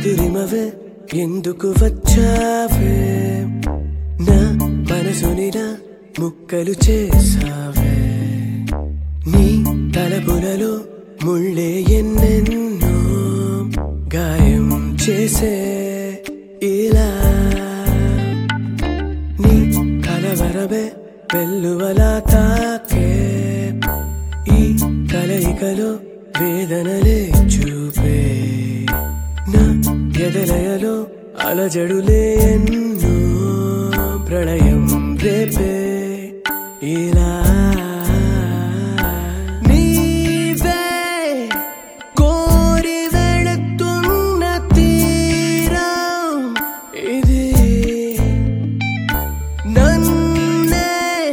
మధురిమవే ఎందుకు వచ్చావే నా మనసుని నా ముక్కలు చేసావే నీ తలపులలో ముళ్ళే ఎన్నెన్నో గాయం చేసే ఇలా నీ కలవరమే వెల్లువలా తాకే ఈ కలయికలో వేదనలే చూపే నా ఎదలయలో అలజడులే ఎన్నో ప్రళయం రేపే ఇలా నీవే కోరి వెళుతున్న తీరం ఇది నన్నే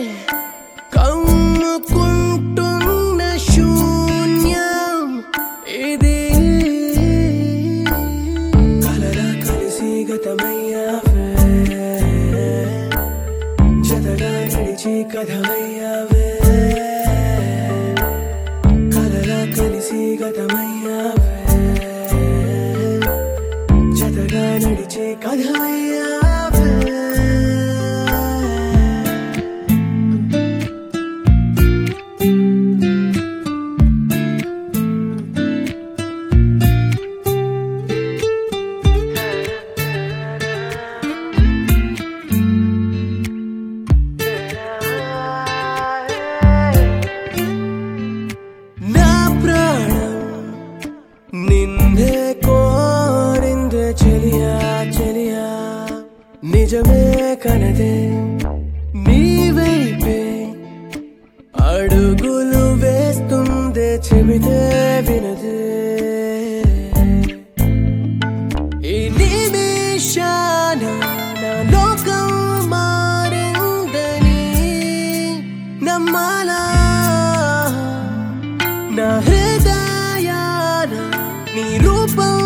కమ్ముకుంటున్న శూన్యం ఇది కలరా కలిసి గతమయ్యావే జతగా నడిచి కథమయ్యావే కలరా కలిసి గతమయ్యావే జతగా నడిచి కథమయ్యావే నా ప్రాణం నిన్నే కోరిందే చెలియా చెలియా నిజమే కనదే నీ వైపే అడుగులు వేస్తుందే చెబితే వినదే ఈ నిమిషాన నా లోకం మారిందని నమ్మాలా నా హృదయాన నీ రూపం